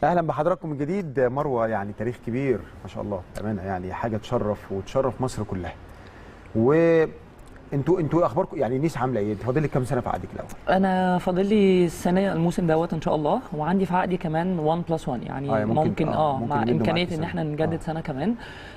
اهلا بحضراتكم من جديد مروه يعني تاريخ كبير ما شاء الله بامانه يعني حاجه تشرف وتشرف مصر كلها وانتوا انتوا اخباركم يعني نيس عامله ايه؟ فاضل لك كام سنه في عقدك الاول؟ انا فاضل لي السنه الموسم دوت ان شاء الله وعندي في عقدي كمان 1 بلس 1 يعني آه، ممكن- ممكن, آه، اه ممكن مع يمدوا امكانيه معاك ان سنة. احنا نجدد آه. سنه كمان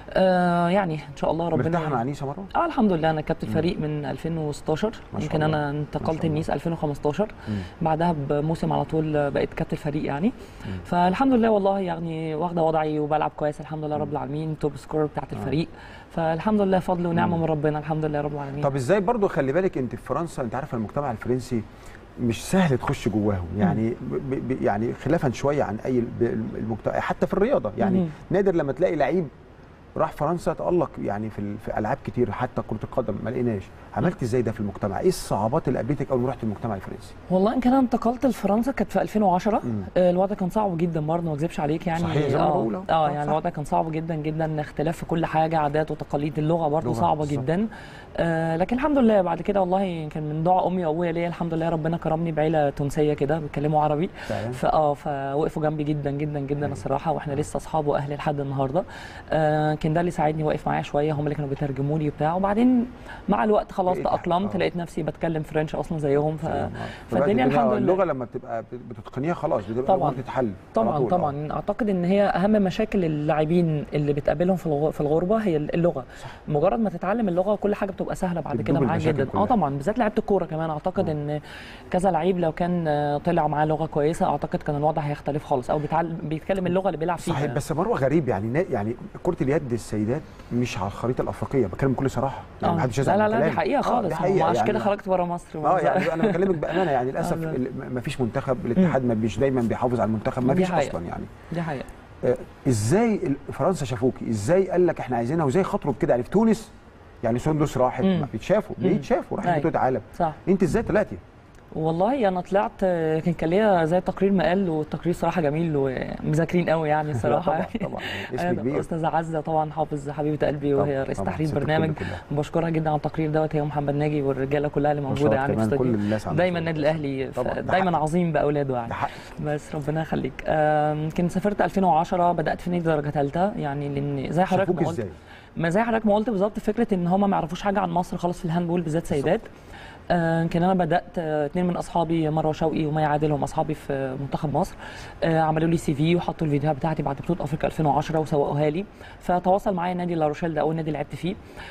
آه يعني ان شاء الله ربنا مرتاحه مع نيسا مروه؟ اه الحمد لله انا كابتن فريق من 2016 ما شاء يمكن الله. انا ما انتقلت شاء الله. النيس 2015 مم. بعدها بموسم على طول بقيت كابتن فريق يعني فالحمد لله والله يعني واخده وضعي وبلعب كويس الحمد لله رب العالمين توب سكور بتاعت الفريق فالحمد لله فضل ونعمه من ربنا الحمد لله رب العالمين طب ازاي برضو خلي بالك انت في فرنسا انت عارفه المجتمع الفرنسي مش سهل تخش جواهم يعني ب ب يعني خلافا شويه عن اي الب- المجتمع حتى في الرياضه يعني مم. نادر لما تلاقي لعيب راح فرنسا تألق يعني في, ال- في العاب كتير حتى كره القدم ما لقيناش عملت ازاي ده في المجتمع ايه الصعوبات اللي قابلتك اول ما رحت المجتمع الفرنسي والله يمكن انا انتقلت لفرنسا كانت في 2010 مم. آه، الوضع كان صعب جدا برضه ما اكذبش عليك يعني صحيح، زي ما اه, بقول أهو. آه آه، يعني صح. الوضع كان صعب جدا جدا اختلاف في كل حاجه عادات وتقاليد اللغه برضه لغة، صعبه بالظبط. جدا آه لكن الحمد لله بعد كده والله كان من دعاء امي وابويا ليا الحمد لله ربنا كرمني بعيله تونسيه كده بيتكلموا عربي فعلا فاه فوقفوا جنبي جدا جدا جدا الصراحه واحنا لسه اصحاب واهل لحد النهارده آه كان ده اللي ساعدني واقف معايا شويه هم اللي كانوا بيترجموا لي وبتاع وبعدين مع الوقت خلاص بقيت- تاقلمت آه. لقيت نفسي بتكلم فرنش اصلا زيهم ف... فالدنيا فالدنيا الحمد لله اللغه لما بتبقى بتتقنيها خلاص بتبقى طبعاً. الأمور تتحل على طبعا طول. طبعا اعتقد ان هي اهم مشاكل اللاعبين اللي بتقابلهم في الغ- في الغربه هي اللغه صح. مجرد ما تتعلم اللغه كل حاجه بتبقى سهله بعد بتدوب كده معاك المشاكل جدا كلها. اه طبعا بالذات لعيبه الكوره كمان اعتقد ان كذا لعيب لو كان آه، طلع معاه لغه كويسه اعتقد كان الوضع هيختلف خالص او بيتعلم بيتكلم اللغه اللي بيلعب فيها صحيح بس مروه غريب يعني نا- يعني كره اليد السيدات مش على الخريطه الافريقيه بتكلم بكل صراحه يعني آه. محدش لا يزعل لا من لا دي كلامي. حقيقه آه، خالص دي آه، حقيقه وعشان يعني كده خرجت بره مصر اه يعني انا بكلمك بامانه يعني للاسف آه. ال- ما فيش منتخب الاتحاد ما مش دايما بيحافظ على المنتخب ما دي فيش حقيقة. اصلا يعني دي حقيقه آه، ازاي ال- فرنسا شافوكي ازاي قال لك احنا عايزينها وازاي خطروا بكده يعني في تونس يعني سندس راحت مم. ما بيتشافوا مم. بيتشافوا راحت أيوة. بطوله عالم صح انت ازاي طلعتي والله انا طلعت آه، كان كان ليا زي تقرير مقال والتقرير صراحه جميل ومذاكرين قوي يعني الصراحه طبعا يعني. طبعا اسم أنا كبير استاذه عزه طبعا حافظ حبيبه قلبي طبعاً، وهي رئيس طبعاً، تحرير ست الكل برنامج كلها. بشكرها جدا على التقرير دوت هي محمد ناجي والرجاله كلها اللي موجوده مشروع يعني في كمان كل الاستوديو الناس عندها دايما شغل. النادي الاهلي ف- طبعاً، ده دايما حق. عظيم باولاده ده يعني حق بس ربنا يخليك آم، يمكن سافرت 2010 بدات في نادي درجه ثالثه يعني لان زي حضرتك شافوك ما قلت ازاي ما زي حضرتك ما قلت بالظبط فكره ان هم ما يعرفوش حاجه عن مصر خالص في الهاندبول بالذات سيدات آه، يمكن انا بدات آه، اتنين من اصحابي مروه شوقي ومي عادل هم اصحابي في منتخب مصر آه، عملوا لي سي في وحطوا الفيديوهات بتاعتي بعد بطوله افريقيا 2010 وسوقوها لي فتواصل معايا نادي لاروشيل ده اول نادي لعبت فيه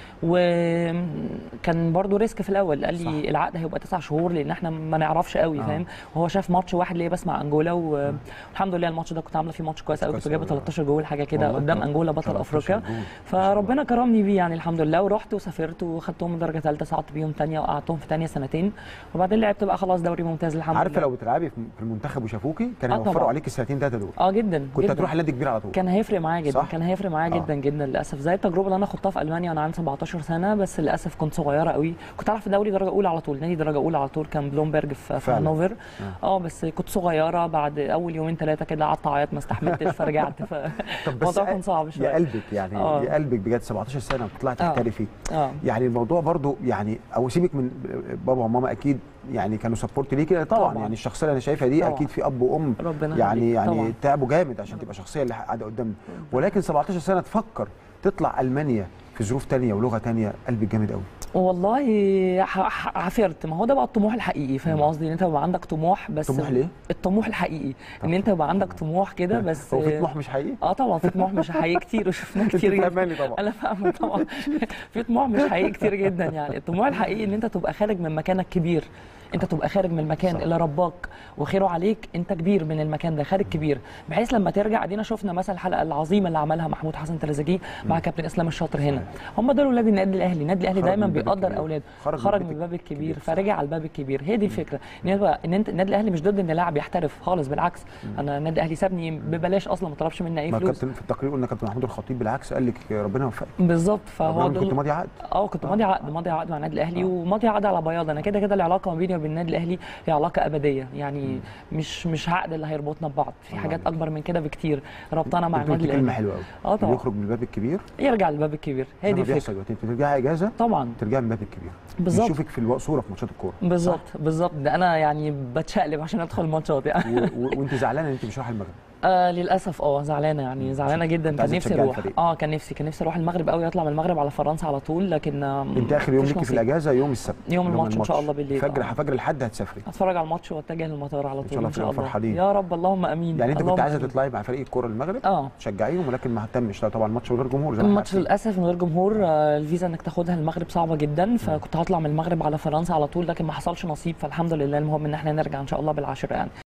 وكان برضو ريسك في الاول قال لي صح. العقد هيبقى تسع شهور لان احنا ما نعرفش قوي آه. فاهم وهو شاف ماتش واحد ليا بس مع انجولا و- والحمد لله الماتش ده كنت عامله فيه ماتش كويس قوي كويس كنت جايبه أوي. 13 جول حاجه كده والله قدام طبعاً. انجولا بطل 13 افريقيا جول. فربنا كرمني بيه يعني الحمد لله ورحت وسافرت وخدتهم من درجه ثالثه صعدت بيهم ثانيه وقعدتهم في ثانيه سنتين وبعدين لعبت بقى خلاص دوري ممتاز الحمد عارفه لله لو بتلعبي في في المنتخب وشافوكي كانوا آه، هيوفروا طبعاً. عليك السنتين ثلاثه دول اه جدا كنت جدا. هتروح نادي كبير على طول كان هيفرق معايا جدا صح؟ كان هيفرق معايا آه. جدا جدا للاسف زي التجربه اللي انا خضتها في المانيا وانا عندي 17 سنه بس للاسف كنت صغيره قوي كنت عارف دوري درجه اولى على طول نادي درجه اولى على طول كان بلومبرج في, في فعلا. هانوفر آه. اه بس كنت صغيره بعد اول يومين ثلاثه كده قعدت اعيط ما استحملتش فرجعت ف طب بس الموضوع كان صعب يا شويه قلبك يعني آه. يا قلبك بجد 17 سنه وطلعت آه. تحترفي اه يعني الموضوع برضو يعني او سيبك من بابا وماما اكيد يعني كانوا سبورت ليكي طبعا, طبعاً. يعني الشخصيه اللي انا شايفها دي طبعاً. اكيد في اب وام ربنا يعني يخليك. يعني طبعاً. تعبوا جامد عشان تبقى شخصيه اللي قاعده قدامنا ولكن 17 سنه تفكر تطلع المانيا في ظروف تانية ولغه تانية قلبك جامد قوي والله ح- ح- عافرت ما هو ده بقى الطموح الحقيقي فاهم قصدي ان انت يبقى عندك طموح بس طموح ليه؟ الطموح الحقيقي ان انت يبقى عندك طموح كده بس هو في طموح مش حقيقي اه طبعا في طموح مش حقيقي كتير وشفناه كتير انت جدا فاهماني طبعا انا فاهمه طبعا في طموح مش حقيقي كتير جدا يعني الطموح الحقيقي ان انت تبقى خارج من مكانك كبير انت تبقى خارج من المكان صح. اللي رباك وخيره عليك انت كبير من المكان ده خارج كبير بحيث لما ترجع ادينا شفنا مثلا الحلقه العظيمه اللي عملها محمود حسن تريزيجيه مع كابتن اسلام الشاطر هنا هم دول ولاد النادي الاهلي النادي الاهلي خرج دايما من الباب بيقدر الكبير. اولاده خرج من خرج الباب من الباب الكبير الكبير، صح. فرجع على الباب الكبير هي دي الفكره ان يبقى ان انت النادي الاهلي مش ضد ان لاعب يحترف خالص بالعكس انا النادي الاهلي سابني ببلاش اصلا ما طلبش مني اي ما فلوس كابتن في التقرير قلنا كابتن محمود الخطيب بالعكس قال لك ربنا يوفقك بالظبط فهو رغم إن دول كنت ماضي عقد اه كنت ماضي عقد ماضي عقد مع النادي الاهلي آه. وماضي عقد على بياض انا كده كده العلاقه ما بيني وبين النادي الاهلي هي علاقه ابديه يعني مش مش عقد اللي هيربطنا ببعض في الله حاجات عليك. اكبر من كده بكتير ربطنا مع انت قلت النادي كلمه الاهلي حلوه قوي اه طبعا يخرج من الباب الكبير يرجع للباب الكبير هي زي دي ما الفكره بيحصل دلوقتي انت ترجعي اجازه طبعا ترجعي من الباب الكبير بالظبط. نشوفك في الو- صوره في ماتشات الكوره بالظبط بالظبط ده انا يعني بتشقلب عشان ادخل الماتشات يعني و... و... وانت زعلانه ان انت مش رايحه المغرب آه للاسف اه زعلانه يعني زعلانه جدا كنت كان عايزة نفسي تشجعي اروح الفريق. اه كان نفسي كان نفسي اروح المغرب قوي اطلع من المغرب على فرنسا على طول لكن آه انت اخر يوم مفيش ليكي في نصيب. الاجازه يوم السبت يوم الماتش ان شاء الله بالليل فجر آه. فجر الحد هتسافري اتفرج على الماتش واتجه للمطار على شاء طول الله ان شاء تبقوا الله فرحانين. يا رب اللهم امين يعني انت كنت اللهم عايزه آمين. تطلعي مع فريق الكوره المغرب اه تشجعيهم ولكن ما اهتمش لا طبعا ماتش من غير جمهور زي ما احنا الماتش عارفين. للاسف من غير جمهور آه، الفيزا انك تاخدها المغرب صعبه جدا فكنت هطلع من المغرب على فرنسا على طول لكن ما حصلش نصيب فالحمد لله المهم ان احنا نرجع ان شاء الله بالعاشره يعني